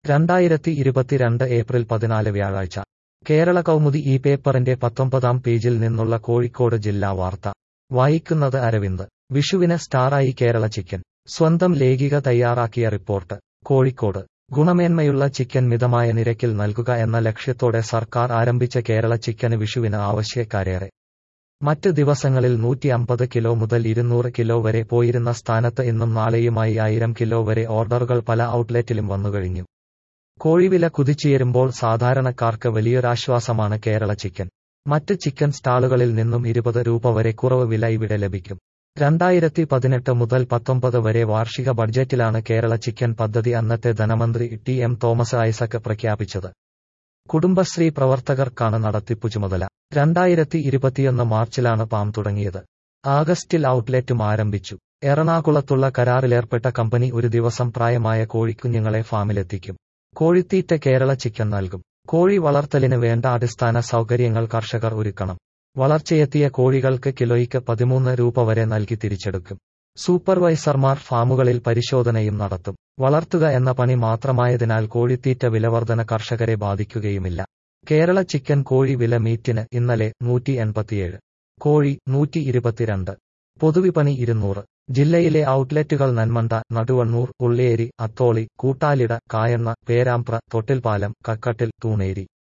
രണ്ടായിരത്തി ഇരുപത്തിരണ്ട് ഏപ്രിൽ പതിനാല് വ്യാഴാഴ്ച കേരള കൗമുദി ഈ പേപ്പറിന്റെ പത്തൊമ്പതാം പേജിൽ നിന്നുള്ള കോഴിക്കോട് ജില്ലാ വാർത്ത വായിക്കുന്നത് അരവിന്ദ് വിഷുവിന് സ്റ്റാറായി കേരള ചിക്കൻ സ്വന്തം ലേഖിക തയ്യാറാക്കിയ റിപ്പോർട്ട് കോഴിക്കോട് ഗുണമേന്മയുള്ള ചിക്കൻ മിതമായ നിരക്കിൽ നൽകുക എന്ന ലക്ഷ്യത്തോടെ സർക്കാർ ആരംഭിച്ച കേരള ചിക്കന് വിഷുവിന് ആവശ്യക്കാരേറെ മറ്റ് ദിവസങ്ങളിൽ നൂറ്റി അമ്പത് കിലോ മുതൽ ഇരുന്നൂറ് കിലോ വരെ പോയിരുന്ന സ്ഥാനത്ത് ഇന്നും നാളെയുമായി ആയിരം കിലോ വരെ ഓർഡറുകൾ പല ഔട്ട്ലെറ്റിലും വന്നുകഴിഞ്ഞു കോഴിവില കുതിച്ചുയരുമ്പോൾ സാധാരണക്കാർക്ക് വലിയൊരാശ്വാസമാണ് കേരള ചിക്കൻ മറ്റ് ചിക്കൻ സ്റ്റാളുകളിൽ നിന്നും ഇരുപത് രൂപ വരെ കുറവ് വില ഇവിടെ ലഭിക്കും രണ്ടായിരത്തി പതിനെട്ട് മുതൽ പത്തൊമ്പത് വരെ വാർഷിക ബഡ്ജറ്റിലാണ് കേരള ചിക്കൻ പദ്ധതി അന്നത്തെ ധനമന്ത്രി ടി എം തോമസ് ഐസക് പ്രഖ്യാപിച്ചത് കുടുംബശ്രീ പ്രവർത്തകർക്കാണ് നടത്തിപ്പു ചുമതല രണ്ടായിരത്തി ഇരുപത്തിയൊന്ന് മാർച്ചിലാണ് പാം തുടങ്ങിയത് ആഗസ്റ്റിൽ ഔട്ട്ലെറ്റും ആരംഭിച്ചു എറണാകുളത്തുള്ള കരാറിലേർപ്പെട്ട കമ്പനി ഒരു ദിവസം പ്രായമായ കോഴിക്കുഞ്ഞുങ്ങളെ ഫാമിലെത്തിക്കും കോഴിത്തീറ്റ കേരള ചിക്കൻ നൽകും കോഴി വളർത്തലിന് വേണ്ട അടിസ്ഥാന സൗകര്യങ്ങൾ കർഷകർ ഒരുക്കണം വളർച്ചയെത്തിയ കോഴികൾക്ക് കിലോയ്ക്ക് പതിമൂന്ന് രൂപ വരെ നൽകി തിരിച്ചെടുക്കും സൂപ്പർവൈസർമാർ ഫാമുകളിൽ പരിശോധനയും നടത്തും വളർത്തുക എന്ന പണി മാത്രമായതിനാൽ കോഴിത്തീറ്റ വിലവർധന കർഷകരെ ബാധിക്കുകയുമില്ല കേരള ചിക്കൻ കോഴി വില മീറ്റിന് ഇന്നലെ നൂറ്റി എൺപത്തിയേഴ് കോഴി നൂറ്റി ഇരുപത്തിരണ്ട് പൊതുവിപണി ഇരുന്നൂറ് ജില്ലയിലെ ഔട്ട്ലെറ്റുകൾ നന്മണ്ട നടുവണ്ണൂർ ഉള്ളേരി അത്തോളി കൂട്ടാലിട കായണ്ണ പേരാമ്പ്ര തൊട്ടിൽപാലം കക്കട്ടിൽ തൂണേരി